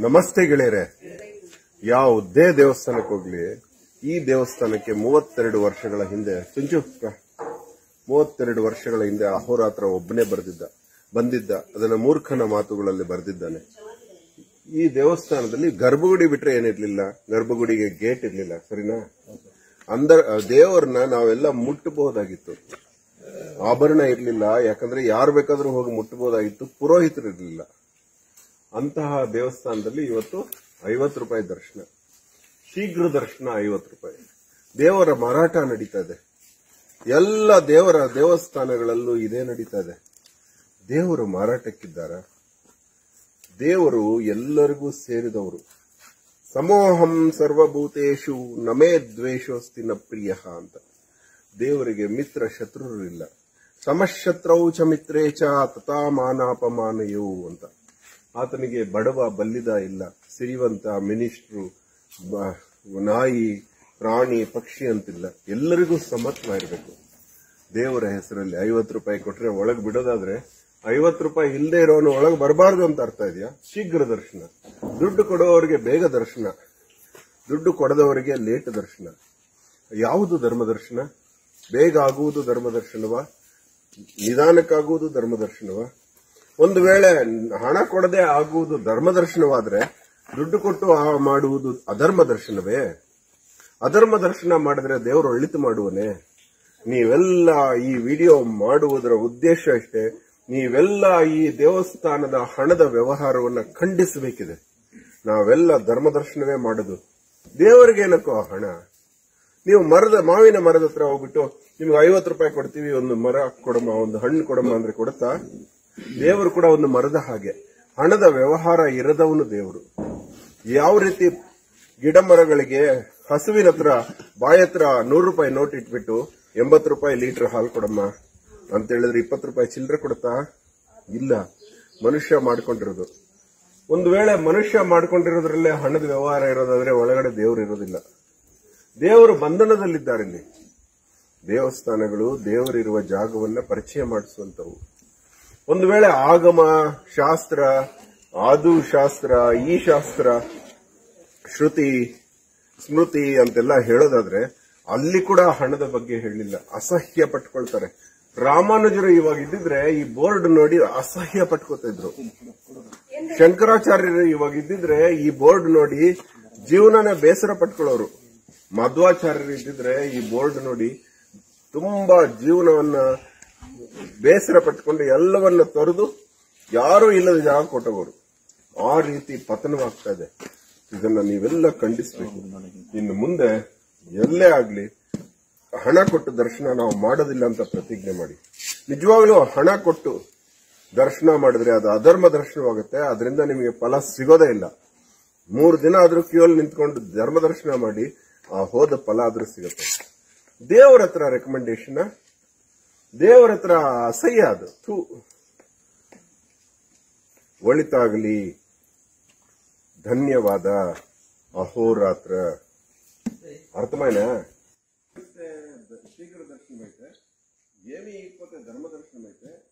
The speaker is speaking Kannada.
ನಮಸ್ತೆ ಗೆಳೆಯರೆ ಯಾವುದೇ ದೇವಸ್ಥಾನಕ್ಕೆ ಹೋಗ್ಲಿ ಈ ದೇವಸ್ಥಾನಕ್ಕೆ ಮೂವತ್ತೆರಡು ವರ್ಷಗಳ ಹಿಂದೆ ಚುಂಚು ಬಾ. ಮೂವತ್ತೆರಡು ವರ್ಷಗಳ ಹಿಂದೆ ಅಹೋರಾತ್ರ ಒಬ್ಬನೇ ಬರೆದಿದ್ದ ಬಂದಿದ್ದ ಅದನ್ನ ಮೂರ್ಖನ ಮಾತುಗಳಲ್ಲಿ ಬರೆದಿದ್ದಾನೆ ಈ ದೇವಸ್ಥಾನದಲ್ಲಿ ಗರ್ಭಗುಡಿ ಬಿಟ್ರೆ ಏನಿರ್ಲಿಲ್ಲ ಗರ್ಭಗುಡಿಗೆ ಗೇಟ್ ಇರ್ಲಿಲ್ಲ ಸರಿನಾ ಅಂದರ್ ದೇವರನ್ನ ನಾವೆಲ್ಲ ಮುಟ್ಟಬಹುದಾಗಿತ್ತು ಆಭರಣ ಇರ್ಲಿಲ್ಲ ಯಾಕಂದ್ರೆ ಯಾರು ಬೇಕಾದ್ರೂ ಹೋಗಿ ಮುಟ್ಟಬಹುದಾಗಿತ್ತು ಪುರೋಹಿತರು ಇರ್ಲಿಲ್ಲ ಅಂತಹ ದೇವಸ್ಥಾನದಲ್ಲಿ ಇವತ್ತು ಐವತ್ತು ರೂಪಾಯಿ ದರ್ಶನ ಶೀಘ್ರ ದರ್ಶನ ಐವತ್ತು ರೂಪಾಯಿ ದೇವರ ಮಾರಾಟ ನಡೀತಾ ಇದೆ ಎಲ್ಲ ದೇವರ ದೇವಸ್ಥಾನಗಳಲ್ಲೂ ಇದೇ ನಡೀತಾ ಇದೆ ದೇವರು ಮಾರಾಟಕ್ಕಿದ್ದಾರ ದೇವರು ಎಲ್ಲರಿಗೂ ಸೇರಿದವರು ಸಮೋಹಂ ಸರ್ವಭೂತೇಶು ನಮೇ ದ್ವೇಷೋಸ್ತಿ ನ ಪ್ರಿಯ ಅಂತ ದೇವರಿಗೆ ಮಿತ್ರ ಶತ್ರುರು ಇಲ್ಲ ಸಮಶತ್ರೌ ಚ ಮಿತ್ರೇ ಚ ತಥಾ ಮಾನಾಪಮಾನಯೋ ಅಂತ ಆತನಿಗೆ ಬಡವ ಬಲ್ಲಿದ ಇಲ್ಲ ಸಿರಿವಂತ ಮಿನಿಸ್ಟ್ರು ಬ- ನಾಯಿ ಪ್ರಾಣಿ ಪಕ್ಷಿ ಅಂತಿಲ್ಲ ಎಲ್ಲರಿಗೂ ಸಮತ್ವ ಇರಬೇಕು ದೇವರ ಹೆಸರಲ್ಲಿ ಐವತ್ತು ರೂಪಾಯಿ ಕೊಟ್ರೆ ಒಳಗ್ ಬಿಡೋದಾದ್ರೆ ಐವತ್ತು ರೂಪಾಯಿ ಇಲ್ಲದೆ ಇರೋನು ಒಳಗೆ ಬರಬಾರ್ದು ಅಂತ ಅರ್ಥ ಇದೆಯಾ ಶೀಘ್ರ ದರ್ಶನ ದುಡ್ಡು ಕೊಡೋವರಿಗೆ ಬೇಗ ದರ್ಶನ ದುಡ್ಡು ಕೊಡದವರಿಗೆ ಲೇಟ್ ದರ್ಶನ ಯಾವುದು ಧರ್ಮ ದರ್ಶನ ಬೇಗ ಆಗುವುದು ಧರ್ಮ ದರ್ಶನವಾ ನಿಧಾನಕ್ಕಾಗುವುದು ಧರ್ಮ ದರ್ಶನವಾ ಒಂದು ವೇಳೆ ಹಣ ಕೊಡದೆ ಆಗುವುದು ಧರ್ಮ ದರ್ಶನವಾದ್ರೆ ದುಡ್ಡು ಕೊಟ್ಟು ಆ ಮಾಡುವುದು ಅಧರ್ಮ ದರ್ಶನವೇ ಅಧರ್ಮ ದರ್ಶನ ಮಾಡಿದ್ರೆ ದೇವರು ಒಳಿತು ಮಾಡುವನೆ ನೀವೆಲ್ಲ ಈ ವಿಡಿಯೋ ಮಾಡುವುದರ ಉದ್ದೇಶ ಅಷ್ಟೇ ನೀವೆಲ್ಲ ಈ ದೇವಸ್ಥಾನದ ಹಣದ ವ್ಯವಹಾರವನ್ನ ಖಂಡಿಸಬೇಕಿದೆ ನಾವೆಲ್ಲ ಧರ್ಮ ದರ್ಶನವೇ ಮಾಡುದು ದೇವರಿಗೇನಕ್ಕೋ ಆ ಹಣ ನೀವು ಮರದ ಮಾವಿನ ಮರದ ಹತ್ರ ಹೋಗ್ಬಿಟ್ಟು ನಿಮ್ಗೆ ಐವತ್ತು ರೂಪಾಯಿ ಕೊಡ್ತೀವಿ ಒಂದು ಮರ ಕೊಡಮ್ಮ ಒಂದು ಹಣ್ಣು ಕೊಡಮ್ಮ ಅಂದ್ರೆ ಕೊಡುತ್ತಾ ದೇವರು ಕೂಡ ಒಂದು ಮರದ ಹಾಗೆ ಹಣದ ವ್ಯವಹಾರ ಇರದವನು ದೇವರು ಯಾವ ರೀತಿ ಗಿಡ ಮರಗಳಿಗೆ ಹಸುವಿನ ಹತ್ರ ಬಾಯ ಹತ್ರ ನೂರು ರೂಪಾಯಿ ನೋಟ್ ಇಟ್ಬಿಟ್ಟು ಎಂಬತ್ತು ರೂಪಾಯಿ ಲೀಟರ್ ಹಾಲು ಕೊಡಮ್ಮ ಅಂತ ಹೇಳಿದ್ರೆ ಇಪ್ಪತ್ತು ರೂಪಾಯಿ ಚಿಲ್ಲರೆ ಕೊಡುತ್ತಾ ಇಲ್ಲ ಮನುಷ್ಯ ಮಾಡ್ಕೊಂಡಿರೋದು ಒಂದು ವೇಳೆ ಮನುಷ್ಯ ಮಾಡ್ಕೊಂಡಿರೋದ್ರಲ್ಲೇ ಹಣದ ವ್ಯವಹಾರ ಇರೋದಾದ್ರೆ ಒಳಗಡೆ ದೇವರು ಇರೋದಿಲ್ಲ ದೇವರು ಬಂಧನದಲ್ಲಿದ್ದಾರೆ ಇಲ್ಲಿ ದೇವಸ್ಥಾನಗಳು ದೇವರಿರುವ ಜಾಗವನ್ನ ಪರಿಚಯ ಮಾಡಿಸುವಂತವು ಒಂದು ವೇಳೆ ಆಗಮ ಶಾಸ್ತ್ರ ಆದು ಶಾಸ್ತ್ರ ಈ ಶಾಸ್ತ್ರ ಶ್ರುತಿ ಸ್ಮೃತಿ ಅಂತೆಲ್ಲ ಹೇಳೋದಾದ್ರೆ ಅಲ್ಲಿ ಕೂಡ ಹಣದ ಬಗ್ಗೆ ಹೇಳಿಲ್ಲ ಅಸಹ್ಯ ಪಟ್ಕೊಳ್ತಾರೆ ರಾಮಾನುಜರು ಇವಾಗ ಇದ್ದಿದ್ರೆ ಈ ಬೋರ್ಡ್ ನೋಡಿ ಅಸಹ್ಯ ಪಟ್ಕೋತಾ ಇದ್ರು ಶಂಕರಾಚಾರ್ಯರು ಇವಾಗ ಇದ್ದಿದ್ರೆ ಈ ಬೋರ್ಡ್ ನೋಡಿ ಜೀವನನೇ ಬೇಸರ ಪಟ್ಕೊಳ್ಳೋರು ಮಧ್ವಾಚಾರ್ಯರು ಇದ್ದಿದ್ರೆ ಈ ಬೋರ್ಡ್ ನೋಡಿ ತುಂಬಾ ಜೀವನವನ್ನ ಬೇಸರ ಪಟ್ಕೊಂಡು ಎಲ್ಲವನ್ನ ತೊರೆದು ಯಾರೂ ಇಲ್ಲದ ಜಾಗ ಕೊಟ್ಟವರು ಆ ರೀತಿ ಪತನವಾಗ್ತಾ ಇದೆ ಇದನ್ನ ನೀವೆಲ್ಲ ಖಂಡಿಸಬೇಕು ಇನ್ನು ಮುಂದೆ ಎಲ್ಲೇ ಆಗ್ಲಿ ಹಣ ಕೊಟ್ಟು ದರ್ಶನ ನಾವು ಮಾಡೋದಿಲ್ಲ ಅಂತ ಪ್ರತಿಜ್ಞೆ ಮಾಡಿ ನಿಜವಾಗ್ಲೂ ಹಣ ಕೊಟ್ಟು ದರ್ಶನ ಮಾಡಿದ್ರೆ ಅದು ಅಧರ್ಮ ದರ್ಶನವಾಗುತ್ತೆ ಅದರಿಂದ ನಿಮಗೆ ಫಲ ಸಿಗೋದೇ ಇಲ್ಲ ಮೂರು ದಿನ ಆದ್ರೂ ಕ್ಯೂಲ್ ನಿಂತ್ಕೊಂಡು ಧರ್ಮ ದರ್ಶನ ಮಾಡಿ ಆ ಹೋದ ಫಲ ಆದ್ರೂ ಸಿಗುತ್ತೆ ದೇವರ ಹತ್ರ ರೆಕಮೆಂಡೇಶನ್ ದೇವರ ಹತ್ರ ಅಸಹ್ಯ ಅದು ಥೂ ಒಳಿತಾಗಲಿ ಧನ್ಯವಾದ ಅಹೋರಾತ್ರ ಅರ್ಥಮಾಯ್ನಾ ಶೀಘ್ರ ದರ್ಶನ ಐತೆ ಏಮಿ ಇಪ್ಪತ್ತೆ ಧರ್ಮ ದರ್ಶನ ಐತೆ